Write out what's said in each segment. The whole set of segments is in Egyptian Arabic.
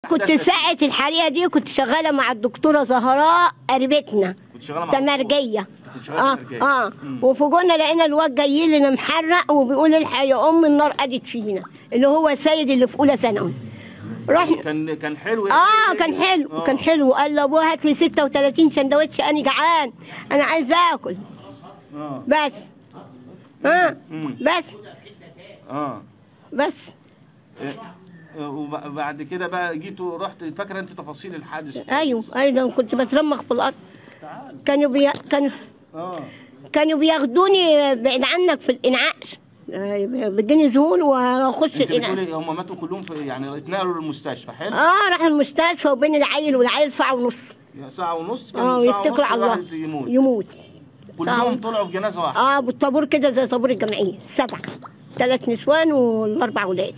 كنت أحداث ساعة الحريقة دي كنت شغالة مع الدكتورة زهراء قريبتنا كنت شغالة مع تمرجية كنت شغالة اه تمرجية. اه مم. وفوجئنا لقينا الواد جاي لنا محرق وبيقول الحق يا ام النار قدت فينا اللي هو سيد اللي في اولى ثانوي رحنا كان كان حلو يعني اه كان حلو آه. كان حلو قال لابوه هات لي 36 سندوتش انا جعان انا عايز اكل اه بس اه مم. بس اه بس إيه، وب- وبعد كده بقى جيتوا رحت فاكره انت تفاصيل الحادث ايوه ايوه كنت بترمخ في الارض كانوا بي... كانوا اه كانوا بياخدوني بعيد عنك في الانعاش آه، بديني ذهول واخش انت الانعاش بتقولي هم ماتوا كلهم في يعني اتنقلوا للمستشفى حلو اه راح المستشفى وبين العيل والعيل ساعه ونص يا ساعه ونص كان اه ساعه يتكل ونص على الواحد الله يموت يموت كلهم ساعة. طلعوا في جنازه واحده اه بالطابور كده زي طابور الجمعيه سبعه ثلاث نسوان والاربع ولاد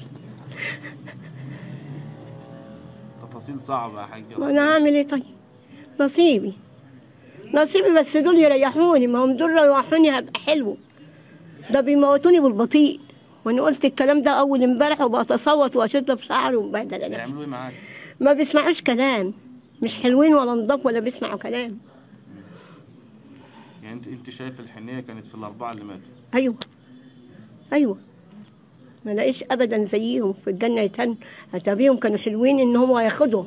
تفاصيل صعبه يا حاجه ما انا هعمل ايه طيب نصيبي نصيبي بس دول يريحوني ما هم دول يريحوني هبقى حلو ده بيموتوني بالبطيء وانا قلت الكلام ده اول امبارح وبتصوت واشد في شعري ومبهدله نفسي يعملوا ايه معاك ما بيسمعوش كلام مش حلوين ولا نضاف ولا بيسمعوا كلام يعني انت انت شايف الحنيه كانت في الاربعه اللي ماتوا ايوه ايوه ما لاقيش ابدا زيهم في الجنه يتهن اتابيهم كانوا حلوين ان هو هياخدهم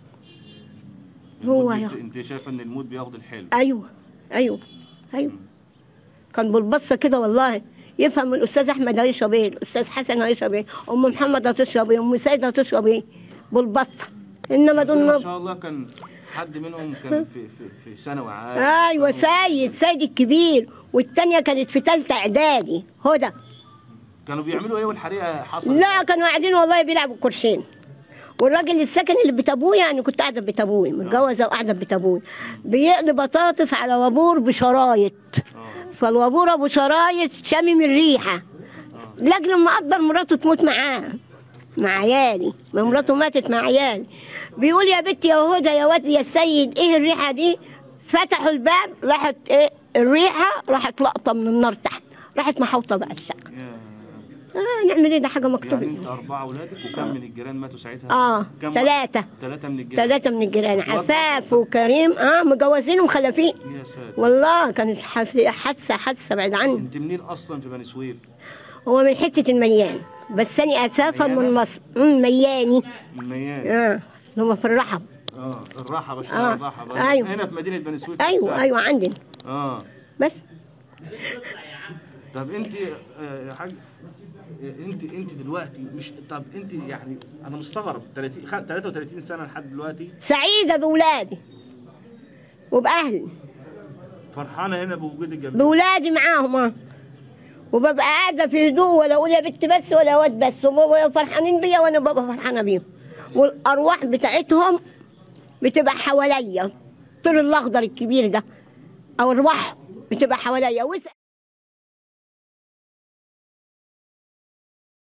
هو انت, هياخد انت شايفه ان الموت بياخد الحلو ايوه ايوه ايوه كان بالبصه كده والله يفهم الاستاذ احمد هيشرب ايه الاستاذ حسن هيشرب ايه ام محمد هتشرب ايه ام سيد هتشرب ايه بالبصه انما دول ما نض- شاء الله كان حد منهم كان في في في ثانوي عام ايوه سيد سيد الكبير والتانيه كانت في ثالثه اعدادي هدى كانوا بيعملوا ايه والحريقه حصلت لا كانوا قاعدين والله بيلعبوا كرسين والراجل الساكن اللي بيت ابويا انا كنت قاعده في بيت ابويا متجوزه وقاعده في بيت ابويا بيقلي بطاطس على وابور بشرايط فالوابور ابو شرايط شامم الريحه لاجل ما قدر مراته تموت معاه مع عيالي ما مراته ماتت مع عيالي بيقول يا بنتي يا هدى يا واد يا سيد ايه الريحه دي فتحوا الباب راحت ايه الريحه راحت لقطه من النار تحت راحت محوطه بقى الشقه يا- اه نعمل ايه ده حاجه مكتوبه يعني انت اربعه اولادك وكم من الجيران ماتوا ساعتها؟ اه كم ثلاثة ثلاثه من الجيران ثلاثة من الجيران عفاف وكريم اه مجوزين ومخلفين يا ساتر والله كانت حس- حادثة حادثة بعيد عني انت منين اصلا في بني سويف؟ هو من حتة الميان بس أنا أساسا من ميانة؟ مصر أمم، مياني من ميان اه اللي هو في الرحب اه الراحه باشا آه. الراحه بس أيوه. هنا في مدينه بني سويف أيوه نفسها. أيوه عندنا اه بس طب انت آه، يا حاج آه، انت انت دلوقتي مش طب انت يعني انا مستغرب 30 خ- 33 سنه لحد دلوقتي سعيدة بولادي وبأهلي فرحانه هنا بوجودك جنبي بولادي معاهم اه وببقى قاعدة في هدوء ولا أقول يا بنت بس ولا واد بس وبابا فرحانين بيا وأنا بابا فرحانة بيهم والأرواح بتاعتهم بتبقى حواليا الطير الأخضر الكبير ده أو أرواحهم بتبقى حواليا واسأل